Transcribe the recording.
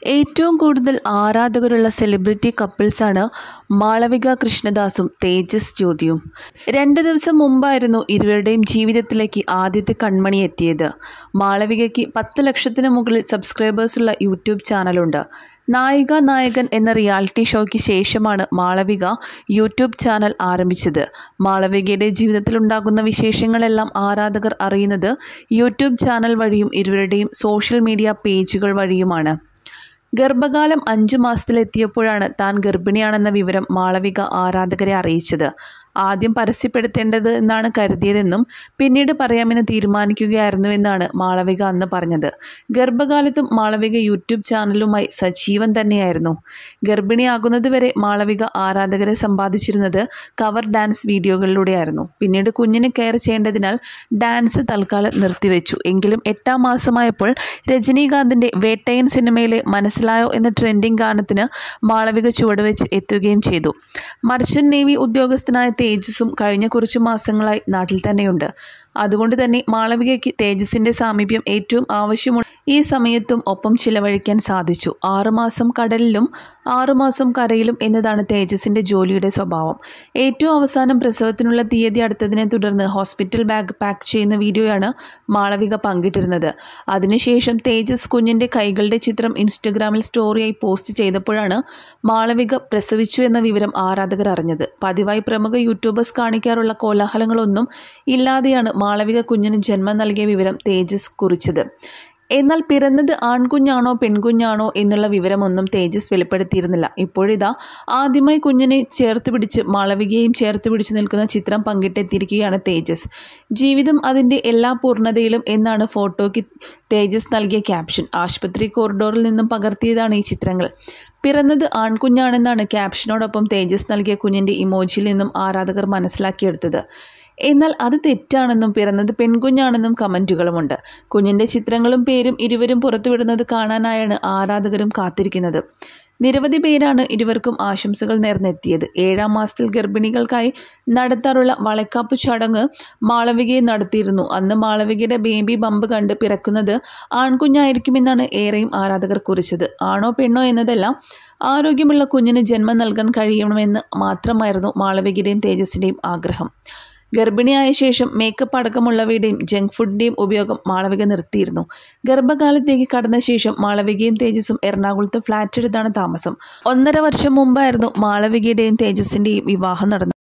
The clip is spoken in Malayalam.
ഏറ്റവും കൂടുതൽ ആരാധകരുള്ള സെലിബ്രിറ്റി കപ്പിൾസാണ് മാളവിക കൃഷ്ണദാസും തേജസ് ജ്യോതിയും രണ്ട് ദിവസം മുമ്പായിരുന്നു ഇരുവരുടെയും ജീവിതത്തിലേക്ക് ആദ്യത്തെ കൺമണി എത്തിയത് മാളവികയ്ക്ക് പത്ത് ലക്ഷത്തിന് മുകളിൽ സബ്സ്ക്രൈബേഴ്സുള്ള യൂട്യൂബ് ചാനലുണ്ട് നായിക നായകൻ എന്ന റിയാലിറ്റി ഷോയ്ക്ക് ശേഷമാണ് മാളവിക യൂട്യൂബ് ചാനൽ ആരംഭിച്ചത് മാളവികയുടെ ജീവിതത്തിലുണ്ടാകുന്ന വിശേഷങ്ങളെല്ലാം ആരാധകർ അറിയുന്നത് യൂട്യൂബ് ചാനൽ വഴിയും ഇരുവരുടെയും സോഷ്യൽ മീഡിയ പേജുകൾ വഴിയുമാണ് ഗർഭകാലം അഞ്ചു മാസത്തിലെത്തിയപ്പോഴാണ് താൻ ഗർഭിണിയാണെന്ന വിവരം മാളവിക ആരാധകരെ അറിയിച്ചത് ആദ്യം പരസ്യപ്പെടുത്തേണ്ടത് എന്നാണ് കരുതിയതെന്നും പിന്നീട് പറയാമെന്ന് തീരുമാനിക്കുകയായിരുന്നു എന്നാണ് മാളവിക അന്ന് പറഞ്ഞത് ഗർഭകാലത്തും മാളവിക യൂട്യൂബ് ചാനലുമായി സജീവൻ തന്നെയായിരുന്നു ഗർഭിണിയാകുന്നതുവരെ മാളവിക ആരാധകരെ സമ്പാദിച്ചിരുന്നത് കവർ ഡാൻസ് വീഡിയോകളിലൂടെയായിരുന്നു പിന്നീട് കുഞ്ഞിനെ കെയർ ചെയ്യേണ്ടതിനാൽ ഡാൻസ് തൽക്കാലം നിർത്തിവെച്ചു എങ്കിലും എട്ടാം മാസമായപ്പോൾ രജനീകാന്തിൻ്റെ വേട്ടയൻ സിനിമയിലെ മനസ്സിലായോ എന്ന ട്രെൻഡിങ് ഗാനത്തിന് മാളവിക ചുവടുവെച്ച് എത്തുകയും ചെയ്തു മർച്ചന്റ് നേവി ഉദ്യോഗസ്ഥനായ തേജസും കഴിഞ്ഞ കുറച്ചു മാസങ്ങളായി നാട്ടിൽ തന്നെയുണ്ട് അതുകൊണ്ട് തന്നെ മാളവികയ്ക്ക് തേജസിന്റെ സാമീപ്യം ഏറ്റവും ആവശ്യമുള്ള ഈ സമയത്തും ഒപ്പം ചിലവഴിക്കാൻ സാധിച്ചു ആറുമാസം കടലിലും ആറുമാസം കരയിലും എന്നതാണ് തേജസിന്റെ ജോലിയുടെ സ്വഭാവം ഏറ്റവും അവസാനം പ്രസവത്തിനുള്ള തീയതി അടുത്തതിനെ തുടർന്ന് ഹോസ്പിറ്റൽ ബാഗ് പാക്ക് ചെയ്യുന്ന വീഡിയോയാണ് മാളവിക പങ്കിട്ടിരുന്നത് അതിനുശേഷം തേജസ് കുഞ്ഞിന്റെ കൈകളുടെ ചിത്രം ഇൻസ്റ്റഗ്രാമിൽ സ്റ്റോറിയായി പോസ്റ്റ് ചെയ്തപ്പോഴാണ് മാളവിക പ്രസവിച്ചു എന്ന വിവരം ആരാധകർ അറിഞ്ഞത് പതിവായി പ്രമുഖ യൂട്യൂബേഴ്സ് കാണിക്കാറുള്ള കോലാഹലങ്ങളൊന്നും ഇല്ലാതെയാണ് മാളവിക കുഞ്ഞിന് ജന്മം നൽകിയ വിവരം തേജസ് കുറിച്ചത് എന്നാൽ പിറന്നത് ആൺകുഞ്ഞാണോ പെൺകുഞ്ഞാണോ എന്നുള്ള വിവരമൊന്നും തേജസ് വെളിപ്പെടുത്തിയിരുന്നില്ല ഇപ്പോഴിതാ ആദ്യമായി കുഞ്ഞിനെ ചേർത്ത് പിടിച്ച് മാളവികയും ചേർത്ത് പിടിച്ച് നിൽക്കുന്ന ചിത്രം പങ്കിട്ടെത്തിയിരിക്കുകയാണ് തേജസ് ജീവിതം അതിൻ്റെ എല്ലാ പൂർണ്ണതയിലും എന്നാണ് ഫോട്ടോയ്ക്ക് തേജസ് നൽകിയ ക്യാപ്ഷൻ ആശുപത്രി കോറിഡോറിൽ നിന്നും പകർത്തിയതാണ് ഈ ചിത്രങ്ങൾ പിറന്നത് ആൺകുഞ്ഞാണെന്നാണ് ക്യാപ്ഷനോടൊപ്പം തേജസ് നൽകിയ കുഞ്ഞിൻ്റെ ഇമോജിയിൽ നിന്നും ആരാധകർ മനസ്സിലാക്കിയെടുത്തത് എന്നാൽ അത് തെറ്റാണെന്നും പിറന്നത് പെൺകുഞ്ഞാണെന്നും കമൻറ്റുകളുമുണ്ട് കുഞ്ഞിൻ്റെ ചിത്രങ്ങളും പേരും ഇരുവരും പുറത്തുവിടുന്നത് കാണാനായാണ് ആരാധകരും കാത്തിരിക്കുന്നത് നിരവധി പേരാണ് ഇരുവർക്കും ആശംസകൾ നേർന്നെത്തിയത് ഏഴാം മാസത്തിൽ ഗർഭിണികൾക്കായി നടത്താറുള്ള വളക്കാപ്പ് ചടങ്ങ് മാളവികയെ നടത്തിയിരുന്നു അന്ന് മാളവികയുടെ ബേബി ബമ്പ് കണ്ട് പിറക്കുന്നത് ആൺകുഞ്ഞായിരിക്കുമെന്നാണ് ഏറെയും ആരാധകർ കുറിച്ചത് ആണോ പെണ്ണോ എന്നതെല്ലാം ആരോഗ്യമുള്ള കുഞ്ഞിന് ജന്മം നൽകാൻ കഴിയണമെന്ന് മാത്രമായിരുന്നു മാളവികയുടെയും തേജസ്സിൻ്റെയും ആഗ്രഹം ഗർഭിണിയായ ശേഷം മേക്കപ്പ് അടക്കമുള്ളവയുടെയും ജങ്ക് ഫുഡിൻ്റെയും ഉപയോഗം മാളവിക നിർത്തിയിരുന്നു ഗർഭകാലത്തേക്ക് കടന്ന ശേഷം മാളവികയും തേജസ്സും എറണാകുളത്ത് ഫ്ലാറ്റ് എടുത്താണ് താമസം ഒന്നര വർഷം മുമ്പായിരുന്നു മാളവികയുടെയും തേജസ്സിൻ്റെയും വിവാഹം നടന്നത്